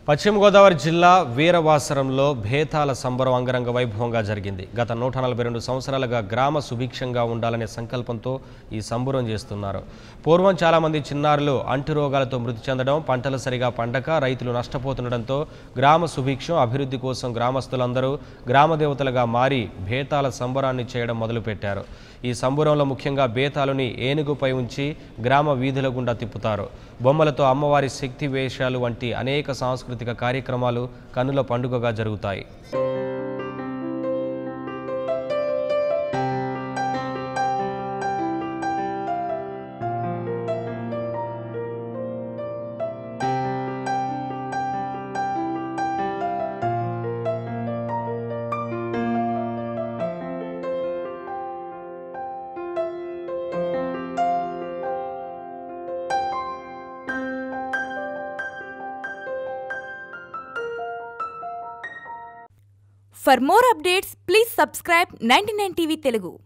పశ్చిమ గోదావరి జిల్లా వీరవాసరంలో భేతాల సంబరం అంగరంగ వైభవంగా జరిగింది గత నూట నలభై రెండు సంవత్సరాలుగా గ్రామ సుభిక్షంగా ఉండాలనే సంకల్పంతో ఈ సంబరం చేస్తున్నారు పూర్వం చాలామంది చిన్నారులు అంటు రోగాలతో మృతి చెందడం పంటలు సరిగా పండక రైతులు నష్టపోతుండడంతో గ్రామ సుభిక్షం అభివృద్ధి కోసం గ్రామస్తులందరూ గ్రామ దేవతలుగా మారి భేతాల సంబరాన్ని చేయడం మొదలుపెట్టారు ఈ సంబరంలో ముఖ్యంగా బేతాలుని ఏనుగుపై ఉంచి గ్రామ వీధుల గుండా తిప్పుతారు బొమ్మలతో అమ్మవారి శక్తి వేషాలు వంటి అనేక సాంస్కృతిక కార్యక్రమాలు కన్నుల పండుగగా జరుగుతాయి For more updates, please subscribe 99 TV Telugu.